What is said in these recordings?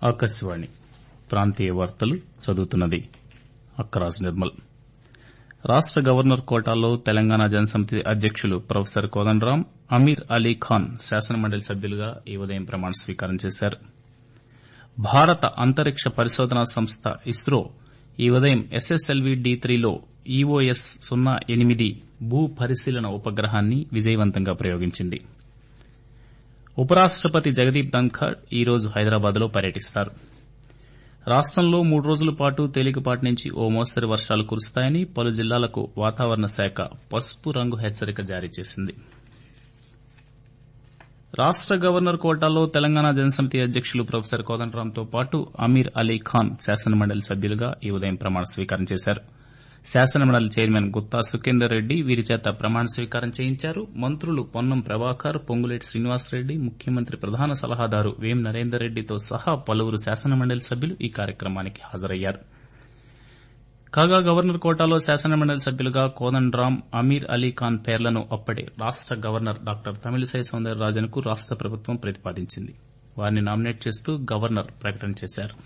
ఆకాశవాణి ప్రాంతీయ వార్తలు చదువుతున్నది అక్కరాజు నిర్మల్ రాష్ట గవర్నర్ కోటాలో తెలంగాణ జనసమితి అధ్యకులు ప్రొఫెసర్ కోదండరాం అమీర్ అలీ ఖాన్ శాసనమండలి సభ్యులుగా ఈ ఉదయం ప్రమాణ స్వీకారం చేశారు భారత అంతరిక్ష పరిశోధనా సంస్థ ఇస్రో ఈ ఉదయం ఎస్ఎస్ఎల్వీ డి త్రీలో ఈఓఎస్ సున్నా ఎనిమిది భూ పరిశీలన ఉపగ్రహాన్ని విజయవంతంగా ప్రయోగించింది ఉపరాష్టపతి జగదీప్ ధన్కర్ ఈ రోజు హైదరాబాద్లో పర్యటిస్తారు రాష్టంలో మూడు రోజుల పాటు తేలికపాటి నుంచి ఓ మోస్తరు వర్షాలు కురుస్తాయని పలు జిల్లాలకు వాతావరణ శాఖ పసుపు రంగు హెచ్చరిక జారీ చేసింది రాష్ట గవర్నర్ కోటాలో తెలంగాణ జనసమితి అధ్యకులు ప్రొఫెసర్ కోదండరాంతో పాటు అమీర్ అలీ ఖాన్ శాసనమండలి సభ్యులుగా ఈ ఉదయం ప్రమాణ స్వీకారం చేశారు శాసనమండలి చైర్మన్ గుత్తా సుఖేందర్ రెడ్డి వీరి చేత ప్రమాణ స్వీకారం చేయించారు మంత్రులు పొన్నం ప్రభాకర్ పొంగులేటి శ్రీనివాసరెడ్డి ముఖ్యమంత్రి ప్రధాన సలహాదారు వేం నరేందర్ రెడ్డితో సహా పలువురు శాసనమండలి సభ్యులు ఈ కార్యక్రమానికి హాజరయ్యారు కాగా గవర్నర్ కోటాలో శాసనమండలి సభ్యులుగా కోదండరాం అమీర్ అలీ ఖాన్ పేర్లను అప్పటి రాష్ట గవర్నర్ డాక్టర్ తమిళిసై సౌందరరాజన్కు రాష్ట ప్రభుత్వం ప్రతిపాదించింది వారిని నామినేట్ చేస్తూ గవర్నర్ ప్రకటన చేశారు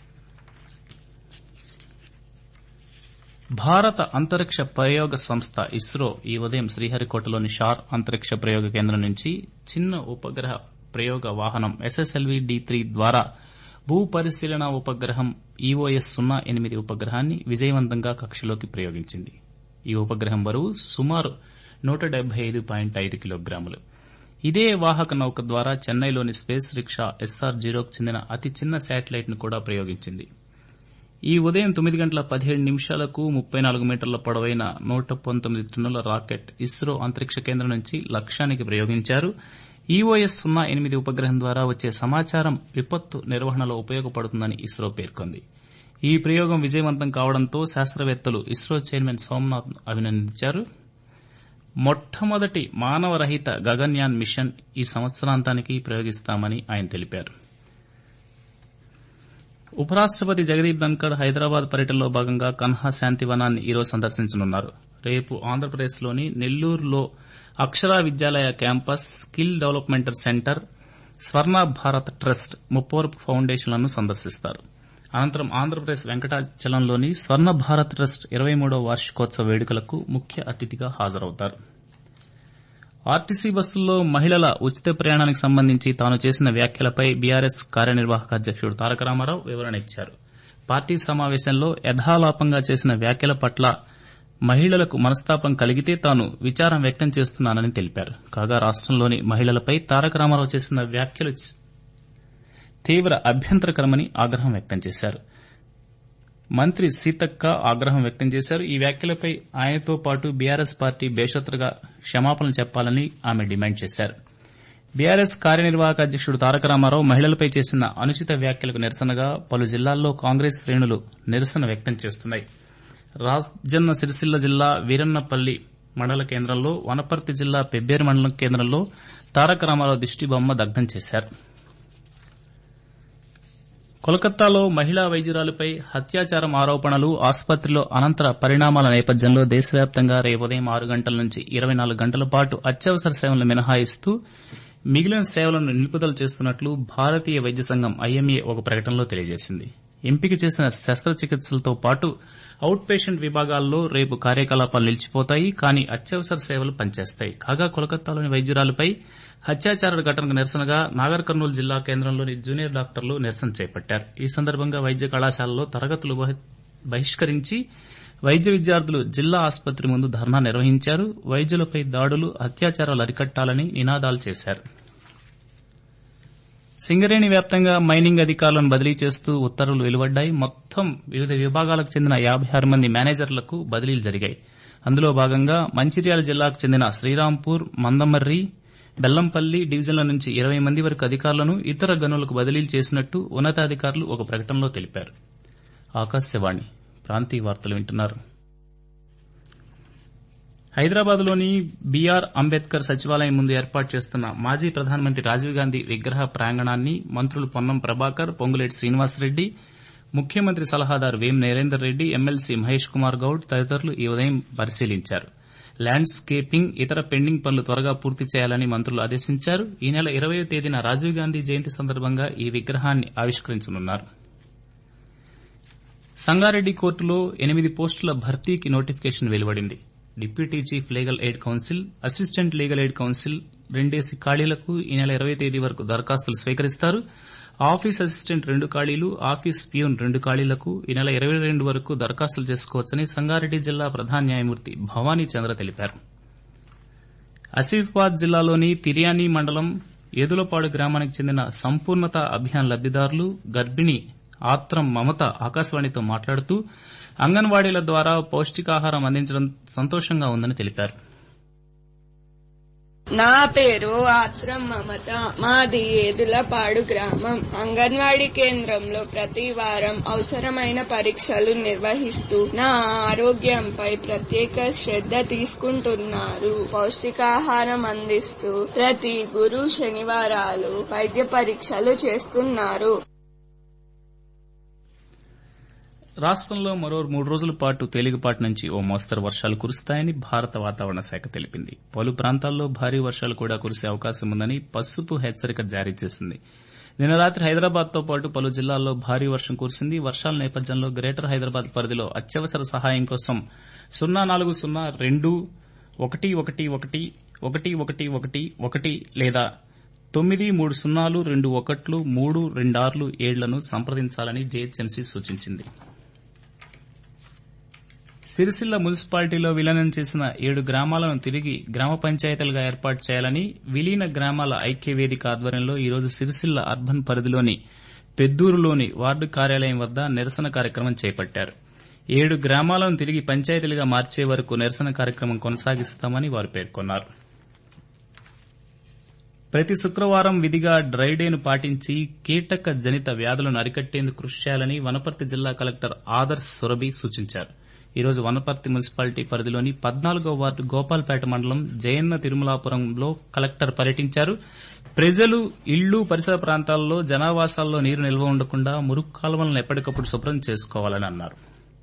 భారత అంతరిక్ష ప్రయోగ సంస్థ ఇస్రో ఈ ఉదయం శ్రీహరికోటలోని షార్ అంతరిక్ష ప్రయోగ కేంద్రం నుంచి చిన్న ఉపగ్రహ ప్రయోగ వాహనం ఎస్ఎస్ఎల్వీ డి త్రీ ద్వారా భూ పరిశీలన ఉపగ్రహం ఈఓఎస్ సున్నా ఎనిమిది ఉపగ్రహాన్ని విజయవంతంగా కక్షలోకి ప్రయోగించింది ఈ ఉపగ్రహం బరువు సుమారు నూట డెబ్బై ఐదు పాయింట్ ఐదు కిలోగ్రాములు ఇదే వాహక నౌక ద్వారా చెన్నైలోని స్పేస్ రిక్షా ఎస్ఆర్ జీరోకు చెందిన అతి చిన్న శాటిలైట్ ను కూడా ప్రయోగించింది ఈ ఉదయం తొమ్మిది గంటల పదిహేడు నిమిషాలకు ముప్పై నాలుగు మీటర్ల పొడవైన నూట పంతొమ్మిది టన్నుల రాకెట్ ఇస్రో అంతరిక్ష కేంద్రం నుంచి లక్ష్యానికి ప్రయోగించారు ఈఓఎస్ సున్నా ఎనిమిది ఉపగ్రహం ద్వారా వచ్చే సమాచారం విపత్తు నిర్వహణలో ఉపయోగపడుతుందని ఇస్రో పేర్కొంది ఈ ప్రయోగం విజయవంతం కావడంతో శాస్త్రవేత్తలు ఇస్రో చైర్మన్ సోమనాథ్ అభినందించారు మొట్టమొదటి మానవరహిత గగన్యాన్ మిషన్ ఈ సంవత్సరాంతానికి ప్రయోగిస్తామని ఆయన తెలిపారు ఉపరాష్టపతి జగదీప్ ధన్కర్ హైదరాబాద్ పర్యటనలో భాగంగా కన్హా శాంతివనాన్ని ఈరోజు సందర్శించనున్నారు రేపు ఆంధ్రప్రదేశ్లోని నెల్లూరులో Akshara Vidyalaya campus skill development centre Swarna Bharat trust Muppavarapu ఫౌండేషన్లను సందర్శిస్తారు అనంతరం ఆంధ్రప్రదేశ్ వెంకటాచలంలోని స్వర్ణ భారత్ ట్రస్ట్ ఇరవై మూడవ వార్షికోత్సవ వేడుకలకు ముఖ్య అతిథిగా హాజరవుతారు ఆర్టీసీ బస్సుల్లో మహిళల ఉచిత ప్రయాణానికి సంబంధించి తాను చేసిన వ్యాఖ్యలపై బీఆర్ఎస్ కార్యనిర్వాహక అధ్యకుడు తారక రామారావు వివరణ ఇచ్చారు పార్టీ సమావేశంలో యథాలాపంగా చేసిన వ్యాఖ్యల పట్ల మహిళలకు మనస్తాపం కలిగితే తాను విచారం వ్యక్తం చేస్తున్నానని తెలిపారు కాగా రాష్టంలోని మహిళలపై తారక రామారావు చేసిన వ్యాఖ్యలు తీవ్ర అభ్యంతరకరమని ఆగ్రహం వ్యక్తం చేశారు మంత్రి సీతక్క ఆగ్రహం వ్యక్తం చేశారు ఈ వ్యాఖ్యలపై ఆయనతో పాటు బీఆర్ఎస్ పార్టీ బేషరతుగా క్షమాపణలు చెప్పాలని ఆమె డిమాండ్ చేశారు బీఆర్ఎస్ కార్యనిర్వాహక అధ్యకుడు తారక రామారావు మహిళలపై చేసిన అనుచిత వ్యాఖ్యలకు నిరసనగా పలు జిల్లాల్లో కాంగ్రెస్ శ్రేణులు నిరసన వ్యక్తం చేస్తున్నాయి రాజన్న సిరిసిల్ల జిల్లా వీరన్నపల్లి మండల కేంద్రంలో వనపర్తి జిల్లా పెబ్బేరు మండలం కేంద్రంలో తారక రామారావు దిష్టిబొమ్మ దగ్ధం చేశారు కోల్కతాలో మహిళా వైద్యురాలిపై హత్యాచారం ఆరోపణలు ఆసుపత్రిలో అనంతర పరిణామాల నేపథ్యంలో దేశవ్యాప్తంగా రేపు ఉదయం ఆరు గంటల నుంచి ఇరవై నాలుగు గంటల పాటు అత్యవసర సేవలను మినహాయిస్తూ మిగిలిన సేవలను నిలుపుదల చేస్తున్నట్లు భారతీయ వైద్య సంఘం ఐఎంఏ ఒక ప్రకటనలో తెలియజేసింది ఎంపిక చేసిన శస్త్రచికిత్సలతో పాటు అవుట్ పేషెంట్ విభాగాల్లో రేపు కార్యకలాపాలు నిలిచిపోతాయి కానీ అత్యవసర సేవలు పనిచేస్తాయి కాగా కోల్కతాలోని వైద్యురాలపై హత్యాచార ఘటనకు నిరసనగా నాగర్ కర్నూలు జిల్లా కేంద్రంలోని జూనియర్ డాక్టర్లు నిరసన చేపట్టారు ఈ సందర్భంగా వైద్య కళాశాలలో తరగతులు బహిష్కరించి వైద్య విద్యార్థులు జిల్లా ఆసుపత్రి ముందు ధర్నా నిర్వహించారు వైద్యులపై దాడులు అత్యాచారాలు అరికట్టాలని నినాదాలు చేశారు సింగరేణి వ్యాప్తంగా మైనింగ్ అధికారులను బదిలీ చేస్తూ ఉత్తర్వులు వెలువడ్డాయి మొత్తం వివిధ విభాగాలకు చెందిన యాబై ఆరు మంది మేనేజర్లకు బదిలీలు జరిగాయి అందులో భాగంగా మంచిర్యాల జిల్లాకు చెందిన శ్రీరాంపూర్ మందమర్రి బెల్లంపల్లి డివిజన్ల నుంచి ఇరవై మంది వరకు అధికారులను ఇతర గనులకు బదిలీలు చేసినట్టు ఉన్నతాధికారులు ఒక ప్రకటనలో తెలిపారు ఆకాశవాణి ప్రాంతీయ వార్తలు వింటున్నారు హైదరాబాద్లోని బీఆర్ అంబేద్కర్ సచివాలయం ముందు ఏర్పాటు చేస్తున్న మాజీ ప్రధానమంత్రి రాజీవ్ గాంధీ విగ్రహ ప్రాంగణాన్ని మంత్రులు పొన్నం ప్రభాకర్ పొంగులేటి శ్రీనివాసరెడ్డి ముఖ్యమంత్రి సలహాదారు వేం నరేందర్ రెడ్డి ఎమ్మెల్సీ మహేష్ కుమార్ గౌడ్ తదితరులు ఈ ఉదయం పరిశీలించారు ల్యాండ్స్కేపింగ్ ఇతర పెండింగ్ పనులు త్వరగా పూర్తి చేయాలని మంత్రులు ఆదేశించారు ఈ నెల ఇరవయో తేదీన రాజీవ్ గాంధీ జయంతి సందర్భంగా ఈ విగ్రహాన్ని ఆవిష్కరించనున్నారు సంగారెడ్డి కోర్టులో ఎనిమిది పోస్టుల భర్తీకి నోటిఫికేషన్ వెలువడింది deputy chief legal aid counsel assistant legal aid counsel రెండేసి ఖాళీలకు ఈ నెల ఇరవై తేదీ వరకు దరఖాస్తులు స్వీకరిస్తారు ఆఫీస్ అసిస్టెంట్ రెండు ఖాళీలు ఆఫీస్ ప్యూన్ రెండు ఖాళీలకు ఈ నెల ఇరవై రెండు వరకు దరఖాస్తులు చేసుకోవచ్చని సంగారెడ్డి జిల్లా ప్రధాన న్యాయమూర్తి భవానీ చంద్ర తెలిపారు ఆసిఫాబాద్ జిల్లాలోని తిర్యానీ మండలం ఏదులపాడు గ్రామానికి చెందిన సంపూర్ణత అభియాన్ లబ్దిదారులు గర్భిణి ఆత్రం మమత ఆకాశవాణితో మాట్లాడుతూ అంగన్వాడీల ద్వారా పౌష్టికాహారం అందించడం సంతోషంగా ఉందని తెలిపారు నా పేరు ఆత్రం మమత మాది ఏదులపాడు గ్రామం అంగన్వాడీ కేంద్రంలో ప్రతి వారం అవసరమైన పరీక్షలు నిర్వహిస్తూ నా ఆరోగ్యంపై ప్రత్యేక శ్రద్ధ తీసుకుంటున్నారు పౌష్టికాహారం అందిస్తూ ప్రతి గురు శనివారాలు వైద్య పరీక్షలు చేస్తున్నారు రాష్టంలో మరో మూడు రోజుల పాటు తేలికపాటి నుంచి ఓ మోస్తరు వర్షాలు కురుస్తాయని భారత వాతావరణ శాఖ తెలిపింది పలు ప్రాంతాల్లో భారీ వర్షాలు కూడా కురిసే అవకాశం ఉందని పసుపు హెచ్చరిక జారీ చేసింది నిన్న రాత్రి హైదరాబాద్ తో పాటు పలు జిల్లాల్లో భారీ వర్షం కురిసింది వర్షాల నేపథ్యంలో గ్రేటర్ హైదరాబాద్ పరిధిలో అత్యవసర సహాయం కోసం సున్నా నాలుగు సున్నా రెండు ఒకటి ఒకటి ఒకటి ఒకటి ఒకటి ఒకటి ఒకటి లేదా తొమ్మిది మూడు సున్నాలు రెండు ఒకట్లు మూడు రెండార్లు ఏళ్లను సంప్రదించాలని జేహెచ్ఎంసీ సూచించింది సిరిసిల్ల మున్సిపాలిటీలో విలీనం చేసిన ఏడు గ్రామాలను తిరిగి గ్రామ పంచాయతీలుగా ఏర్పాటు చేయాలని విలీన గ్రామాల ఐక్య వేదిక ఆధ్వర్యంలో ఈరోజు సిరిసిల్ల అర్బన్ పరిధిలోని పెద్దూరులోని వార్డు కార్యాలయం వద్ద నిరసన కార్యక్రమం చేపట్టారు ఏడు గ్రామాలను తిరిగి పంచాయతీలుగా మార్చే వరకు నిరసన కార్యక్రమం కొనసాగిస్తామని వారు పేర్కొన్నారు ప్రతి శుక్రవారం విధిగా డ్రైడేను పాటించి కీటక జనిత వ్యాధులను అరికట్టేందుకు కృషి చేయాలని వనపర్తి జిల్లా కలెక్టర్ ఆదర్శ్ సురభి సూచించారు ఈ రోజు వనపర్తి మున్సిపాలిటీ పరిధిలోని పద్నాలుగో వార్డు గోపాల్పేట మండలం జయన్న తిరుమలాపురంలో కలెక్టర్ పర్యటించారు ప్రజలు ఇళ్లు పరిసర ప్రాంతాల్లో జనావాసాల్లో నీరు నిల్వ ఉండకుండా మురుగు కాలువలను ఎప్పటికప్పుడు శుభ్రం చేసుకోవాలని అన్నారు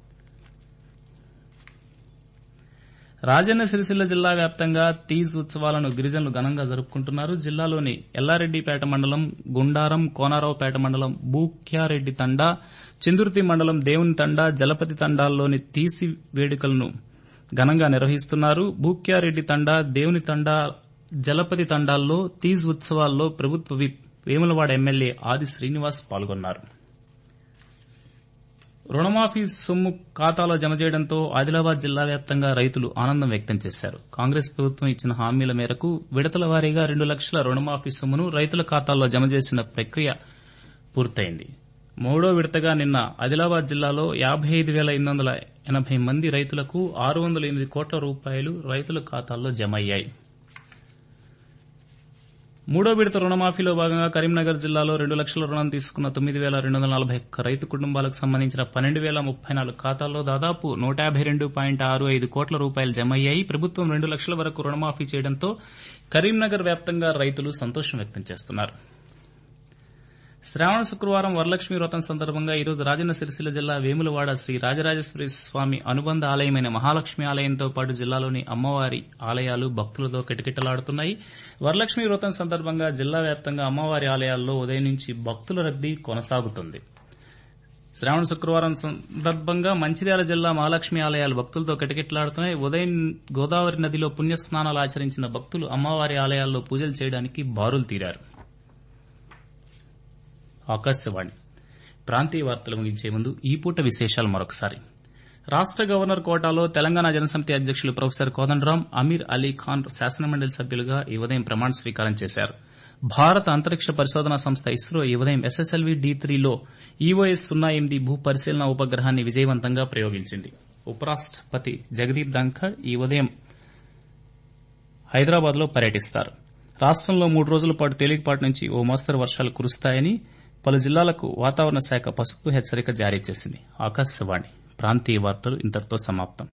రాజన్న సిరిసిల్ల జిల్లా వ్యాప్తంగా తీజ్ ఉత్సవాలను గిరిజనులు ఘనంగా జరుపుకుంటున్నారు జిల్లాలోని ఎల్లారెడ్డిపేట మండలం గుండారం కోనారావుపేట మండలం బూక్యారెడ్డి తండా చందుర్తి మండలం దేవుని తండా జలపతి తండాల్లోని తీసి వేడుకలను ఘనంగా నిర్వహిస్తున్నారు బూక్యారెడ్డి తండా దేవుని తండా జలపతి తండాల్లో తీజ్ ఉత్సవాల్లో ప్రభుత్వ విప్ వేములవాడ ఎమ్మెల్యే ఆది శ్రీనివాస్ పాల్గొన్నారు రుణమాఫీ సొమ్ము ఖాతాలో జమ చేయడంతో ఆదిలాబాద్ జిల్లా వ్యాప్తంగా రైతులు ఆనందం వ్యక్తం చేశారు కాంగ్రెస్ ప్రభుత్వం ఇచ్చిన హామీల మేరకు విడతల వారీగా రెండు లక్షల రుణమాఫీ సొమ్మును రైతుల ఖాతాల్లో జమ చేసిన ప్రక్రియ పూర్తయింది మూడో విడతగా నిన్న ఆదిలాబాద్ జిల్లాలో యాబై ఐదు వేల ఎనిమిది వందల ఎనబై మంది రైతులకు ఆరు వందల ఎనిమిది కోట్ల రూపాయలు రైతుల ఖాతాల్లో జమ అయ్యాయి మూడో విడత రుణమాఫీలో భాగంగా కరీంనగర్ జిల్లాలో రెండు లక్షల రుణం తీసుకున్న తొమ్మిది వేల రెండు వందల నలభై ఒక్క రైతు కుటుంబాలకు సంబంధించిన పన్నెండు వేల ముప్పై నాలుగు ఖాతాల్లో దాదాపు నూట యాబై రెండు పాయింట్ ఆరు ఐదు కోట్ల రూపాయలు జమ అయ్యాయి ప్రభుత్వం రెండు లక్షల వరకు రుణమాఫీ చేయడంతో కరీంనగర్ వ్యాప్తంగా రైతులు సంతోషం వ్యక్తం చేస్తున్నారు శ్రావణ శుక్రవారం వరలక్ష్మి వ్రతం సందర్భంగా ఈరోజు రాజన్న సిరిసిల్ల జిల్లా వేములవాడ శ్రీ రాజరాజేశ్వరి స్వామి అనుబంధ ఆలయమైన మహాలక్ష్మి ఆలయంతో పాటు జిల్లాలోని అమ్మవారి ఆలయాలు భక్తులతో కిటకిటలాడుతున్నాయి వరలక్ష్మి వ్రతం సందర్భంగా జిల్లా వ్యాప్తంగా అమ్మవారి ఆలయాల్లో ఉదయం నుంచి భక్తుల రద్దీ కొనసాగుతుంది శ్రావణ శుక్రవారం సందర్భంగా మంచిర్యాల జిల్లా మహాలక్ష్మి ఆలయాలు భక్తులతో కిటకిటలాడుతున్నాయి ఉదయం గోదావరి నదిలో పుణ్యస్నానాలు ఆచరించిన భక్తులు అమ్మవారి ఆలయాల్లో పూజలు చేయడానికి బారులు తీరారు ఆకాశవాణి ప్రాంతీయ వార్తలు ముగించే ముందు ఈ పూట విశేషాలు మరొకసారి రాష్ట గవర్నర్ కోటాలో తెలంగాణ జనసమితి అధ్యకులు ప్రొఫెసర్ కోదండరాం అమీర్ అలీ ఖాన్ శాసనమండలి సభ్యులుగా ఈ ఉదయం ప్రమాణ స్వీకారం చేశారు భారత అంతరిక్ష పరిశోధనా సంస్థ ఇస్రో ఈ ఉదయం ఎస్ఎస్ఎల్వీ డి త్రీలో ఈఓఎస్ సున్నా ఎనిమిది భూ పరిశీలన ఉపగ్రహాన్ని విజయవంతంగా ప్రయోగించింది ఉపరాష్టపతి జగదీప్ ధంఖడ్ ఈ ఉదయం హైదరాబాద్ లో పర్యటిస్తారు రాష్టంలో మూడు రోజుల పాటు తేలికపాటి నుంచి ఓ మోస్తరు వర్షాలు కురుస్తాయని పలు జిల్లాలకు వాతావరణ శాఖ పసుపు హెచ్చరిక జారీ చేసింది ఆకాశవాణి ప్రాంతీయ వార్తలు ఇంతటితో సమాప్తం